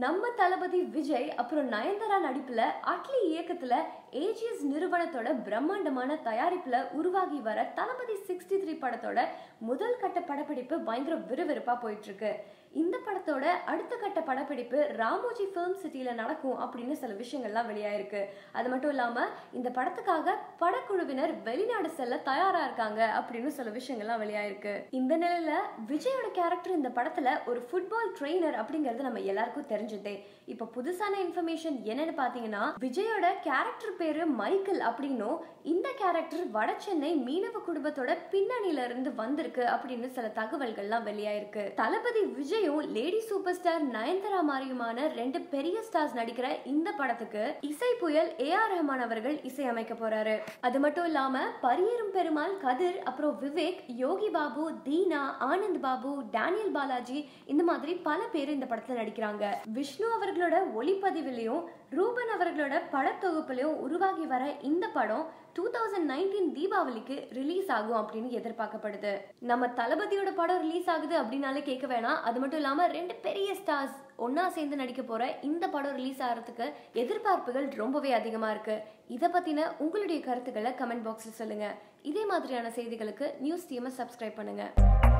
நம்ம தளபதி விஜய் அப்புறம் நயன்தாரா நடிப்புல அட்லி இயக்கத்துல ஏஜிஎஸ் நிறுவனத்தோட பிரம்மாண்டமான தயாரிப்புல உருவாகி வர தளபதி சிக்ஸ்டி த்ரீ படத்தோட முதல் கட்ட படப்பிடிப்பு பயங்கர விறுவிறுப்பா போயிட்டு இருக்கு இந்த படத்தோட அடுத்த கட்ட படப்பிடிப்பு ராமோஜி ஃபிலிம் சிட்டியில நடக்கும் அப்படின்னு சில விஷயங்கள்லாம் வெளியாயிருக்கு அது மட்டும் இல்லாம இந்த படத்துக்காக படக்குழுவினர் வெளிநாடு செல்ல தயாரா இருக்காங்க அப்படின்னு சில விஷயங்கள்லாம் வெளியாயிருக்கு இந்த நிலையில விஜயோட கேரக்டர் இந்த படத்துல ஒரு ஃபுட்பால் ட்ரெயினர் அப்படிங்கிறது நம்ம எல்லாருக்கும் தெரிஞ்சதே இப்ப புதுசான இன்ஃபர்மேஷன் என்னன்னு பாத்தீங்கன்னா விஜயோட கேரக்டர் பேரு மைக்கேல் அப்படின்னும் இந்த கேரக்டர் வட சென்னை மீனவ குடும்பத்தோட பின்னணியில இருந்து வந்திருக்கு அப்படின்னு சில தகவல்கள்லாம் வெளியாயிருக்கு தளபதி விஜயும் லேடி சூப்பர் ஸ்டார் நயன்தாரா மாதிரியுமான ரெண்டு பெரிய ஸ்டார்ஸ் நடிக்கிற இந்த படத்துக்கு இசை புயல் ஏ ஆர் ரஹ்மான் அவர்கள் இசையமைக்க போறாரு அது மட்டும் இல்லாம பரியேறும் பெருமாள் கதிர் அப்புறம் விவேக் யோகி பாபு தீனா ஆனந்த் பாபு டேனியல் பாலாஜி இந்த மாதிரி பல பேர் இந்த படத்துல நடிக்கிறாங்க விஷ்ணு அவர்களோட ஒளிப்பதிவிலையும் ரூபன் அவர்களோட படத்தொகுப்புலையும் உருவாகி வர இந்த படம் டூ தௌசண்ட் நைன்டீன் தீபாவளிக்கு ரிலீஸ் ஆகும் அப்படின்னு எதிர்பார்க்கப்படுது நம்ம தளபதியோட படம் ரிலீஸ் ஆகுது அப்படின்னாலே கேட்க வேணாம் அது மட்டும் இல்லாம ரெண்டு பெரிய ஸ்டார்ஸ் ஒன்னா சேர்ந்து நடிக்க போற இந்த படம் ரிலீஸ் ஆகிறதுக்கு எதிர்பார்ப்புகள் ரொம்பவே அதிகமா இருக்கு இதை பத்தின உங்களுடைய கருத்துக்களை கமெண்ட் பாக்ஸ்ல சொல்லுங்க இதே மாதிரியான செய்திகளுக்கு நியூஸ் டீமை சப்ஸ்கிரைப் பண்ணுங்க